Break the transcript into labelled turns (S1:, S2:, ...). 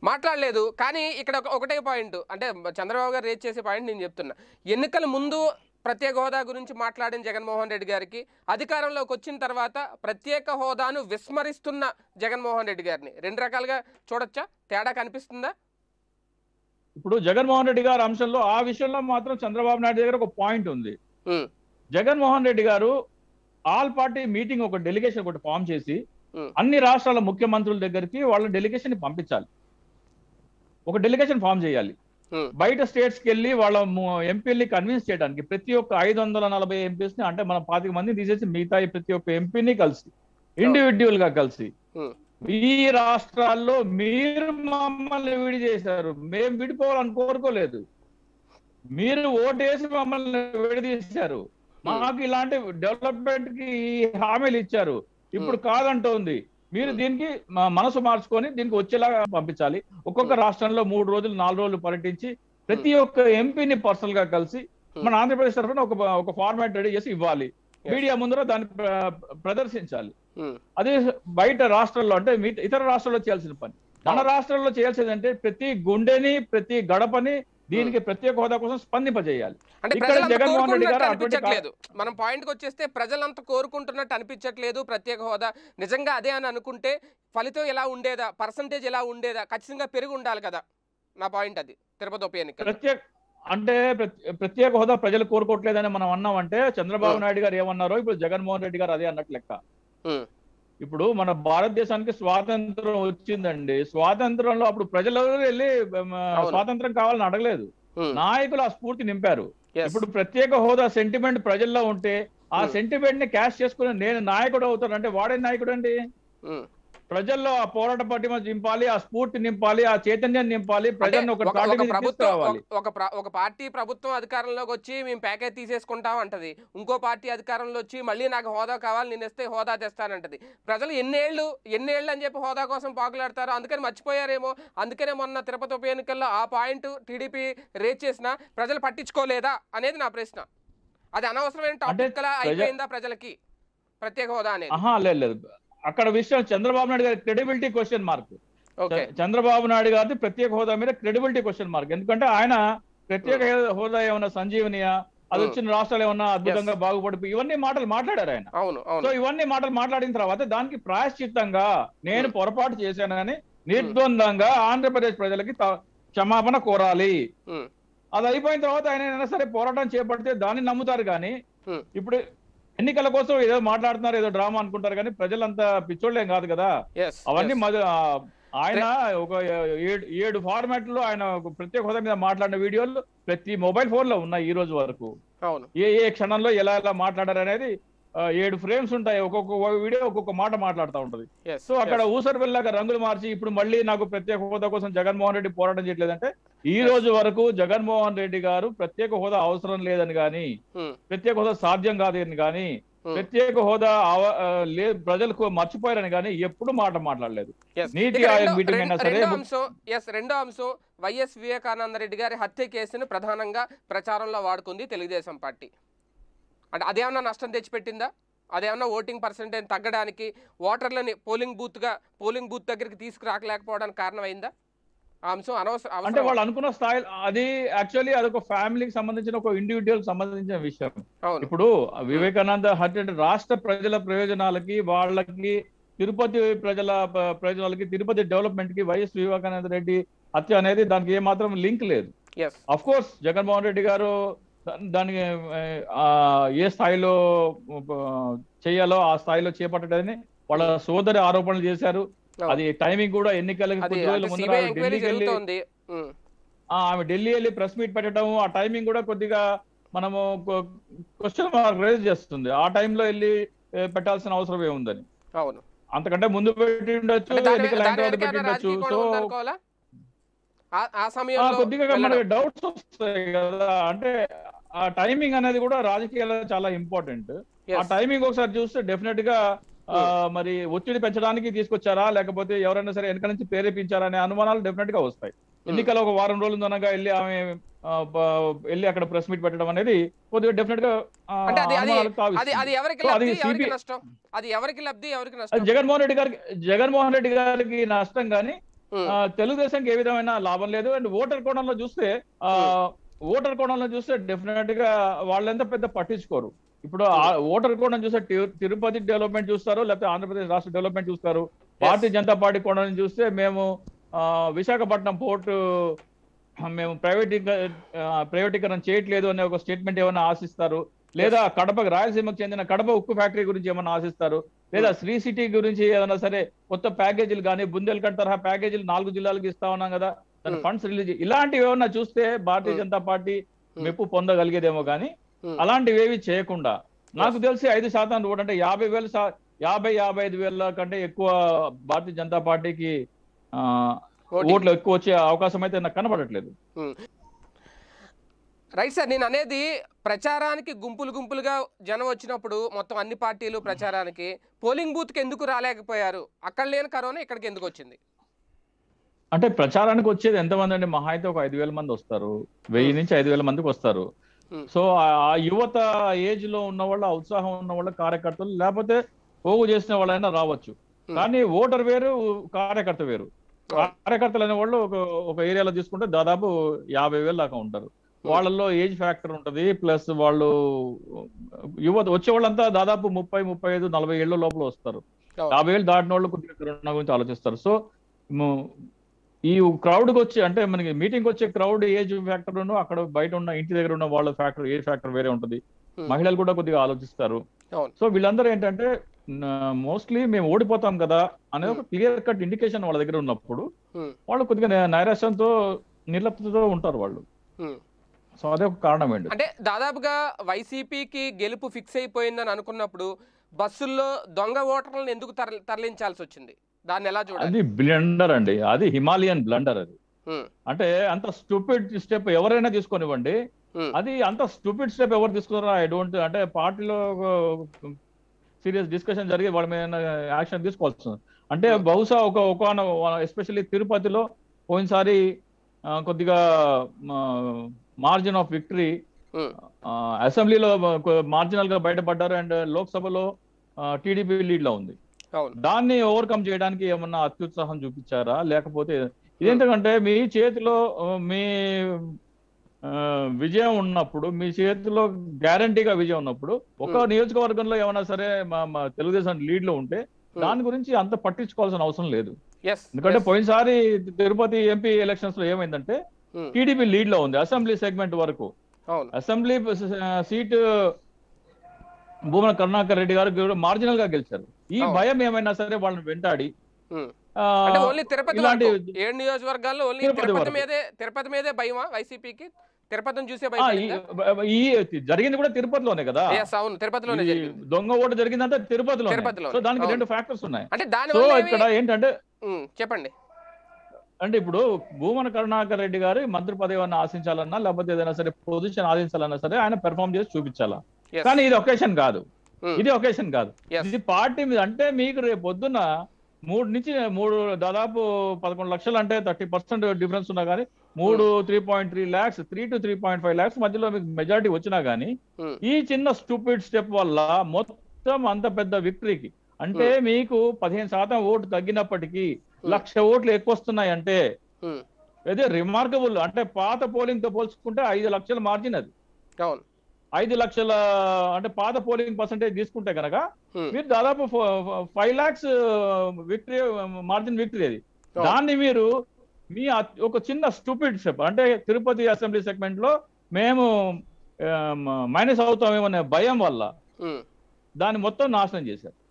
S1: మాట్లాడలేదు కానీ ఇక్కడ ఒక- ఒకటే పాయింట్ అంటే చంద్రబాబు గారు రేజ్ చేసే పాయింట్ నేను చెప్తున్నా ఎన్నికల ముందు ప్రత్యేక హోదా గురించి మాట్లాడిన జగన్మోహన్ రెడ్డి గారికి అధికారంలోకి వచ్చిన తర్వాత ప్రత్యేక హోదాను విస్మరిస్తున్న జగన్మోహన్ రెడ్డి గారిని రెండు రకాలుగా చూడొచ్చా తేడా కనిపిస్తుందా
S2: ఇప్పుడు జగన్మోహన్ రెడ్డి గారి అంశంలో ఆ విషయంలో మాత్రం చంద్రబాబు నాయుడు దగ్గర ఒక పాయింట్ ఉంది
S1: ఉమ్,
S2: జగన్మోహన్ రెడ్డి గారు ఆల్ పార్టీ మీటింగ్ ఒక డెలిగేషన్ ఒకటి ఫామ్ చేసి
S1: ఉమ్,
S2: అన్ని రాష్ట్రాల ముఖ్యమంత్రుల దగ్గరికి వాళ్ళ డెలిగేషన్ ని పంపించాలి ఒక డెలిగేషన్ ఫామ్ చేయాలి
S1: ఉమ్,
S2: బయట స్టేట్స్ కి వెళ్ళి వాళ్ళ ఎంపీని కన్విన్స్ చేయడానికి ప్రతి ఒక్క ఐదు వందల నలభై ఎంపీస్ ని అంటే మన పాతిక మంది తీసేసి మిగతా ఈ ప్రతి ఒక్క ఎంపీని కలిసి ఇండివిడ్యువల్ గా కలిసి
S1: ఉమ్,
S2: ఈ రాష్ట్రాల్లో మీరు మమ్మల్ని విడి చేశారు మేము విడిపోవాలని కోరుకోలేదు మీరు ఓటేసి మమ్మల్ని విడదీశారు మాకు ఇలాంటి డెవలప్మెంట్ కి హామీలు ఇచ్చారు ఇప్పుడు కాదంటోంది మీరు దీనికి మ- మనసు మార్చుకొని దీనికి వచ్చేలాగా పంపించాలి ఒక్కొక్క రాష్ట్రంలో మూడు రోజులు నాలుగు రోజులు పర్యటించి ప్రతి ఒక్క ఎంపీని పర్సనల్ గా కలిసి మన ఆంధ్రప్రదేశ్ తరఫున ఒక ఒక ఫార్మాట్ రెడీ చేసి ఇవ్వాలి మీడియా ముందర దాన్ని ప్ర- ప్రదర్శించాలి
S1: ఉమ్,
S2: అదే బయట రాష్ట్రాల్లో అంటే మిగతా ఇతర రాష్ట్రాల్లో చేయాల్సిన పని మన రాష్ట్రంలో చేయాల్సింది అంటే ప్రతి గుండెని ప్రతి గడపని దీనికి ప్రత్యేక హోదా కోసం స్పందింపజేయాలి
S1: అంటే
S2: ఇక్కడ
S1: ప్రజలంతా
S2: జగన్మోహన్ రెడ్డి
S1: కోరుకున్నట్టు
S2: గారు అటువంటి
S1: అనిపించట్లేదు మనం పాయింట్కి వచ్చేస్తే ప్రజలంతా కోరుకుంటున్నట్టు అనిపించట్లేదు ప్రత్యేక హోదా నిజంగా అదే అని అనుకుంటే ఫలితం ఎలా ఉండేదా పర్సంటేజ్ ఎలా ఉండేదా ఖచ్చితంగా పెరిగి ఉండాలి కదా నా పాయింట్ అది తిరుపతి ఉప ఎన్నిక
S2: ప్రత్యేక అంటే ప్రత్యే- ప్రత్యేక హోదా ప్రజలు కోరుకోవట్లేదని మనం అన్నామంటే చంద్రబాబు నాయుడు గారు ఏమన్నారో ఇప్పుడు జగన్మోహన్ రెడ్డి గారు అదే అన్నట్లు లెక్క
S1: ఉమ్,
S2: ఇప్పుడు మన భారతదేశానికి స్వాతంత్రం వచ్చిందండి స్వాతంత్రంలో అప్పుడు ప్రజలు వెళ్ళి మ,
S1: అవును.
S2: స్వాతంత్రం కావాలని అడగలేదు
S1: ఉమ్,
S2: నాయకులు ఆ స్ఫూర్తి నింపారు
S1: yes.
S2: ఇప్పుడు ప్రత్యేక హోదా సెంటిమెంట్ ప్రజల్లో ఉంటే ఆ
S1: Hmm.
S2: సెంటిమెంట్ ని క్యాష్ చేసుకుని నేను నాయకుడు అవుతాను అంటే వాడే నాయకుడు అండి
S1: ఉమ్.
S2: ప్రజల్లో ఆ పోరాట పటిమ నింపాలి ఆ స్ఫూర్తి నింపాలి ఆ చైతన్యం నింపాలి ప్రజల్ని ఒక
S1: అంటే ఒక-
S2: తాటి
S1: ఒక
S2: మీద
S1: ప్రభుత్వం
S2: తీసుకురావాలి
S1: ఒక- ఒక ప్ర- ఒక పార్టీ ప్రభుత్వం అధికారంలోకి వచ్చి మేము ప్యాకేజ్ తీసేసుకుంటాం అంటది ఇంకో పార్టీ అధికారంలో వచ్చి మళ్ళీ నాకు హోదా కావాలి నేను ఇస్తే హోదా తెస్తానంటది ప్రజలు ఎన్నేళ్ళు ఎన్నేళ్ళు అని చెప్పి హోదా కోసం పాకులాడతారు అందుకని మర్చిపోయారేమో అందుకనే మొన్న తిరుపతి ఉప ఎన్నికల్లో ఆ పాయింట్ టీడీపీ రేజ్ చేసినా ప్రజలు పట్టించుకోలేదా అనేది నా ప్రశ్న అది అనవసరమైన టాపిక్ లా
S2: ప్రజ-
S1: అయిపోయిందా ప్రజలకి ప్రత్యేక హోదా అనేది
S2: ఆహా లేదు లేదు అక్కడ విషయం చంద్రబాబు నాయుడు గారి credibility question mark
S1: okay
S2: Chandrababu Naidu గారిది ప్రత్యేక హోదా మీద క్రెడిబిలిటీ క్వశ్చన్ మార్క్ ఎందుకంటే ఆయన ప్రత్యేక హోదా ఏమన్నా సంజీవనియా అది
S1: Hmm.
S2: వచ్చిన రాష్ట్రాలు ఏమన్నా అద్భుతంగా బాగుపడిపోయి ఇవన్నీ మాటలు మాట్లాడారు ఆయన
S1: అవును
S2: సో
S1: అవును
S2: ఇవన్నీ మాటలు మాట్లాడిన తర్వాత దానికి ప్రాయశ్చిత్తంగా నేను పొరపాటు చేశానని నిర్ద్వందంగా ఆంధ్రప్రదేశ్ ప్రజలకి త- క్షమాపణ కోరాలి
S1: ఉమ్,
S2: అది అయిపోయిన తర్వాత ఆయన ఏదైనా సరే పోరాటం చేపడితే దాన్ని నమ్ముతారు కానీ
S1: Hmm.
S2: ఇప్పుడు ఎన్నికల కోసం ఏదో మాట్లాడుతున్నారు ఏదో డ్రామా అనుకుంటారు కానీ ప్రజలంతా పిచ్చోళ్ళేం కాదు కదా
S1: yes,
S2: అవన్నీ
S1: yes.
S2: మధు- ఆ, ఆయన ఒక ఏడు ఏడు ఫార్మాట్ లో ఆయన ఒక ప్రత్యేక హోదా మీద మాట్లాడిన వీడియోలు ప్రతి మొబైల్ ఫోన్ లో ఉన్నాయి ఈ రోజు వరకు
S1: అవును
S2: ఏ ఏ క్షణంలో ఎలా ఎలా మాట్లాడారు అనేది ఆ, ఏడు ఫ్రేమ్స్ ఉంటాయి ఒక్కొక్క వీడియో ఒక్కొక్క మాట మాట్లాడుతూ ఉంటది
S1: yes,
S2: సో అక్కడ
S1: yes.
S2: ఊసర్ వెళ్ళాక రంగులు మార్చి ఇప్పుడు మళ్ళీ నాకు ప్రత్యేక హోదా కోసం జగన్మోహన్ రెడ్డి పోరాటం చేయట్లేదంటే ఈ రోజు వరకు జగన్మోహన్ రెడ్డి గారు ప్రత్యేక హోదా అవసరం లేదని కానీ
S1: ఉమ్,
S2: ప్రత్యేక హోదా సాధ్యం కాదని కానీ
S1: ఉమ్.
S2: ప్రత్యేక హోదా అవ- ఆ, లే ప్రజలకు మర్చిపోయారని కానీ ఎప్పుడు మాట మాట్లాడలేదు
S1: Yes.
S2: నీతి
S1: ఇక
S2: ఆయోగ్
S1: రెండో-
S2: మీటింగ్ అయినా
S1: రెండో-
S2: సరే
S1: రెండో అంశం ఎస్ రెండో అంశం వైఎస్ వివేకానంద రెడ్డి గారి హత్య కేసును ప్రధానంగా ప్రచారంలో వాడుకుంది తెలుగుదేశం పార్టీ అంటే అదేమన్నా నష్టం తెచ్చిపెట్టిందా అదేమన్నా ఓటింగ్ పర్సెంటేజ్ తగ్గడానికి ఓటర్లని పోలింగ్ బూత్గా పోలింగ్ బూత్ దగ్గరికి తీసుకురాకలేకపోవడానికి కారణమైందా ఆ అంశం అనవసరం
S2: అంటే
S1: అవసరమా?
S2: వాళ్ళు అనుకున్న స్థాయి అది యాక్చువల్లీ అదొక ఫ్యామిలీకి సంబంధించిన ఒక ఇండివిజువల్ సంబంధించిన విషయం
S1: అవును
S2: ఇప్పుడు వివేకానంద హత్య అంటే రాష్ట్ర ప్రజల ప్రయోజనాలకి వాళ్ళకి తిరుపతి ప్రజల ప- ప్రయోజనాలకి తిరుపతి డెవలప్మెంట్ కి వైఎస్ వివేకానంద రెడ్డి హత్య అనేది దానికి ఏ మాత్రం లింక్ లేదు
S1: yes
S2: of course Jaganmohan Reddy గారు దా- దానికి ఆ, ఏ స్థాయిలో ఆ, చేయాలో ఆ స్థాయిలో చేపట్టడని వాళ్ళ సోదరి ఆరోపణలు చేశారు అది టైమింగ్ కూడా ఎన్నికలకి
S1: అది
S2: కొద్ది రోజుల ముందర
S1: సిబిఐ
S2: ఆమె
S1: ఎంక్వైరీ
S2: ఢిల్లీకి వెళ్ళి
S1: జరుగుతోంది ఉమ్,
S2: ఆ, ఆమె ఢిల్లీ వెళ్ళి ప్రెస్ మీట్ పెట్టడం ఆ టైమింగ్ కూడా కొద్దిగా మనము క్వశ్చన్ మార్క్ రేజ్ చేస్తుంది ఆ టైంలో వెళ్ళి ఏ, పెట్టాల్సిన అవసరం ఏముందని
S1: అవును
S2: అంతకంటే ముందు పెట్టి ఉండొచ్చు
S1: అంటే దాని
S2: ఎన్నికల
S1: దాని
S2: అయిన తర్వాత
S1: వెనక
S2: పెట్టి
S1: ఏమైనా
S2: ఉండొచ్చు
S1: రాజకీయ
S2: సో
S1: కోణం ఉందనుకోవాలా ఆ- ఆ
S2: ఆ,
S1: సమయంలో
S2: కొద్దిగా
S1: వెళ్ళడం.
S2: మనకి డౌట్స్ వస్తాయి కదా అంటే ఆ టైమింగ్ అనేది కూడా రాజకీయాల్లో చాలా ఇంపార్టెంట్ ఆ
S1: Yes.
S2: టైమింగ్ ఒకసారి చూస్తే డెఫినెట్ గా ఆ, మరి ఒత్తిడి పెంచడానికి తీసుకొచ్చారా లేకపోతే ఎవరైనా సరే వెనక నుంచి ప్రేరేపించారా అనే అనుమానాలు డెఫినెట్ గా వస్తాయి ఎన్నికలు ఒక వారం రోజులు ఉందనగా వెళ్ళి ఆమె ఆ, ప- వెళ్ళి అక్కడ ప్రెస్ మీట్ పెట్టడం అనేది కొద్దిగా డెఫినెట్ గా ఆ,
S1: అంటే అది అది
S2: అనుమానాలకు
S1: అది
S2: తావిస్తుంది.
S1: అది ఎవరికి
S2: సో అది
S1: లబ్ధి ఎవరికి
S2: CBI
S1: నష్టం అది ఎవరికి లబ్ధి ఎవరికి
S2: అది
S1: నష్టం
S2: జగన్మోహన్ రెడ్డి గారికి జగన్మోహన్ రెడ్డి గారికి నష్టం కానీ
S1: ఉమ్,
S2: ఆ, తెలుగుదేశంకి ఏ విధమైన లాభం లేదు అండ్ ఓటర్ కోణంలో చూస్తే ఆ ఓటర్ కోణంలో చూస్తే డెఫినెట్ గా వాళ్ళెంత పెద్ద పట్టించుకోరు ఇప్పుడు ఆ ఓటర్ కోణం చూస్తే తి- తిరుపతి డెవలప్మెంట్ చూస్తారు లేకపోతే ఆంధ్రప్రదేశ్ రాష్ట్ర డెవలప్మెంట్ చూస్తారు భారతీయ జనతా పార్టీ కోణం చూస్తే మేము ఆ, విశాఖపట్నం పోర్టు మేము ప్రైవేటీక ఆ, ప్రైవేటీకరణ చేయట్లేదు అనే ఒక స్టేట్మెంట్ ఏమైనా ఆశిస్తారు లేదా కడప రాయలసీమకు చెందిన కడప ఉక్కు ఫ్యాక్టరీ గురించి ఏమైనా ఆశిస్తారు లేదా శ్రీ సిటీ గురించి ఏమైనా సరే కొత్త ప్యాకేజీలు కానీ బుందేల్ఖండ్ తరహా ప్యాకేజీలు నాలుగు జిల్లాలకు ఇస్తా ఉన్నాం కదా దాని
S1: Hmm.
S2: ఫండ్స్ రిలీజ్ ఇలాంటివి ఏమన్నా చూస్తే Bharatiya
S1: Hmm.
S2: Janata party
S1: Hmm.
S2: మెప్పు పొందగలిగేదేమో కానీ
S1: Hmm.
S2: అలాంటివి ఏవి చేయకుండా నాకు తెలిసి ఐదు శాతం ఓటు అంటే యాభై వేలు శా- యాభై యాభై ఐదు వేల కంటే ఎక్కువ భారతీయ జనతా పార్టీకి ఆ,
S1: ఓటింగ్.
S2: ఓట్లు ఎక్కువ వచ్చే అవకాశం అయితే నాకు కనబడట్లేదు
S1: రైట్ సార్ నేను అనేది ప్రచారానికి గుంపులు గుంపులుగా జనం వచ్చినప్పుడు మొత్తం అన్ని పార్టీలు ప్రచారానికి పోలింగ్ బూత్కి ఎందుకు రాలేకపోయారు అక్కడ లేని కరోనా ఇక్కడికి ఎందుకు వచ్చింది
S2: అంటే ప్రచారానికి వచ్చేది ఎంతమంది అండి మహా అయితే ఒక ఐదు వేల మంది వస్తారు వెయ్యి నుంచి ఐదు వేల మందికి వస్తారు
S1: Hmm.
S2: సో ఆ యువత ఏజ్ లో ఉన్న వాళ్ళ ఆ ఉత్సాహం ఉన్న వాళ్ళ కార్యకర్తలు లేకపోతే పోగు చేసిన వాళ్ళైనా రావచ్చు
S1: Hmm.
S2: కానీ ఓటర్ వేరు కార్యకర్త వేరు కార్యకర్తలు అనే వాళ్ళు ఒక ఒక ఏరియాలో తీసుకుంటే దాదాపు యాభై వేలు దాకా ఉంటారు వాళ్ళల్లో ఏజ్ ఫ్యాక్టర్ ఉంటది ప్లస్ వాళ్ళు యువత వచ్చే వాళ్ళంతా దాదాపు ముప్పై ముప్పై ఐదు నలభై ఏళ్ళ లోపల వస్తారు
S1: అవును.
S2: యాభై ఏళ్ళు దాటిన వాళ్ళు కొద్దిగా కరోనా గురించి ఆలోచిస్తారు సో ము- ఈ క్రౌడ్ కి వచ్చి అంటే మనకి మీటింగ్ వచ్చే క్రౌడ్ ఏజ్ ఫ్యాక్టర్ అక్కడ బయట ఉన్న ఇంటి దగ్గర ఉన్న వాళ్ళ ఫ్యాక్టర్ ఏజ్ ఫ్యాక్టర్ వేరే ఉంటది
S1: Hmm.
S2: మహిళలు కూడా కొద్దిగా ఆలోచిస్తారు
S1: అవును.
S2: సో వీళ్ళందరూ ఏంటంటే మోస్ట్లీ మేము ఓడిపోతాం కదా అనేది ఒక క్లియర్ కట్ ఇండికేషన్ వాళ్ళ దగ్గర ఉన్నప్పుడు
S1: Hmm.
S2: వాళ్ళు కొద్దిగా నై- నైరాశ్యంతో నిర్లప్తతో ఉంటారు వాళ్ళు
S1: Hmm.
S2: సో అదే ఒక కారణం ఏంటి
S1: అంటే దాదాపుగా వైసీపీకి గెలుపు ఫిక్స్ అయిపోయిందని అనుకున్నప్పుడు బస్సుల్లో దొంగ ఓటర్లను ఎందుకు తరలి తరలించాల్సి వచ్చింది దాన్ని ఎలా చూడాలి
S2: అది బ్లండర్ అండి అది హిమాలయన్ బ్లండర్ అది
S1: ఉమ్,
S2: అంటే అంత స్టూపిడ్ స్టెప్ ఎవరైనా తీసుకొనివ్వండి
S1: ఉమ్,
S2: అది అంత స్టూపిడ్ స్టెప్ ఎవరు తీసుకున్నారో ఐ డోంట్ అంటే పార్టీలో సీరియస్ డిస్కషన్ జరిగి వాళ్ళ మీద యాక్షన్ తీసుకోవాల్సి ఉంది. అంటే
S1: Hmm.
S2: బహుశా ఒక ఒక ఎస్పెషల్లీ తిరుపతిలో పోయినసారి ఆ, కొద్దిగా మార్జిన్ ఆఫ్ విక్టరీ
S1: ఉమ్,
S2: అసెంబ్లీలో మార్జినల్ గా బయటపడ్డారు అండ్ లోక్సభలో టీడీపీ లీడ్ లో ఉంది
S1: అవును
S2: దాన్ని ఓవర్కమ్ చేయడానికి ఏమన్నా అత్యుత్సాహం చూపించారా లేకపోతే ఇదేంటంటే మీ చేతిలో ఆ, మీ ఆ, విజయం ఉన్నప్పుడు మీ చేతిలో గ్యారంటీగా విజయం ఉన్నప్పుడు ఒక
S1: Hmm.
S2: నియోజకవర్గంలో ఏమైనా సరే మా మా తెలుగుదేశం లీడ్ లో ఉంటే
S1: Hmm.
S2: దాని గురించి అంత పట్టించుకోవాల్సిన అవసరం లేదు
S1: ఎస్
S2: ఎందుకంటే పోయినసారి తిరుపతి ఎంపీ ఎలక్షన్స్ లో ఏమైందంటే
S1: ఉమ్,
S2: టీడీపీ లీడ్ లో ఉంది అసెంబ్లీ సెగ్మెంట్ వరకు
S1: అవును
S2: అసెంబ్లీ సీటు భూమన కరుణాకర్ రెడ్డి గారు మార్జినల్ గా గెలిచారు ఈ
S1: అవును.
S2: భయం ఏమైనా సరే వాళ్ళని వెంటాడి
S1: ఉమ్.
S2: ఆ,
S1: అంటే ఓన్లీ తిరుపతి
S2: ఇలాంటి
S1: వరకు. ఏడు నియోజకవర్గాల్లో ఓన్లీ
S2: తిరుపతి
S1: తిరుపతి
S2: వరకు.
S1: మీదే తిరుపతి మీదే భయమా వైసీపీకి తిరుపతిని చూసే
S2: ఆ,
S1: భయం
S2: ఈ ఈ జరిగింది కూడా తిరుపతిలోనే కదా
S1: ఎస్ అవును తిరుపతిలోనే
S2: ఈ
S1: జరిగింది
S2: దొంగ ఓటు జరిగిందంటే తిరుపతిలో
S1: తిరుపతిలోనే.
S2: సో దానికి
S1: అవును.
S2: రెండు ఫ్యాక్టర్స్ ఉన్నాయి
S1: అంటే దాని
S2: సో
S1: వల్ల
S2: ఇక్కడ ఏంటంటే
S1: ఉమ్, చెప్పండి
S2: అంటే ఇప్పుడు భూమన కరుణాకర్ రెడ్డి గారు మంత్రి పదవి అన్న ఆశించాలన్నా లేకపోతే ఏదైనా సరే పొజిషన్ ఆశించాలన్నా సరే ఆయన పెర్ఫామ్ చేసి చూపించాలా
S1: Yes.
S2: కానీ ఇది ఒకేషన్ కాదు
S1: ఉమ్,
S2: ఇది ఒకేషన్ కాదు
S1: Yes.
S2: ఇది పార్టీ మీద అంటే మీకు రేపు పొద్దున్న మూడు నుంచి మూడు దాదాపు పదకొండు లక్షలు అంటే థర్టీ పర్సెంట్ డిఫరెన్స్ ఉన్నా కానీ మూడు three point three lakhs three to three point five lakhs మధ్యలో మీకు మెజారిటీ వచ్చినా కానీ
S1: ఉమ్,
S2: ఈ చిన్న స్టూపిడ్ స్టెప్ వల్ల మొత్తం అంత పెద్ద విక్టరీకి అంటే మీకు పదిహేను శాతం ఓటు తగ్గినప్పటికీ లక్ష ఓట్లు ఎక్కువ వస్తున్నాయి అంటే
S1: ఉమ్,
S2: అదే రిమార్కబుల్ అంటే పాత పోలింగ్ తో పోల్చుకుంటే ఐదు లక్షల మార్జిన్ అది
S1: అవును
S2: ఐదు లక్షల అంటే పాత పోలింగ్ పర్సంటేజ్ తీసుకుంటే కనుక
S1: ఉమ్,
S2: మీరు దాదాపు five lakhs victory margin victory అది
S1: అవును.
S2: దాన్ని మీరు మీ అత్- ఒక చిన్న స్టూపిడ్ స్టెప్ అంటే తిరుపతి అసెంబ్లీ సెగ్మెంట్ లో మేము మైనస్ అవుతామేమనే భయం వల్ల
S1: ఉమ్,
S2: దాన్ని మొత్తం నాశనం చేశారు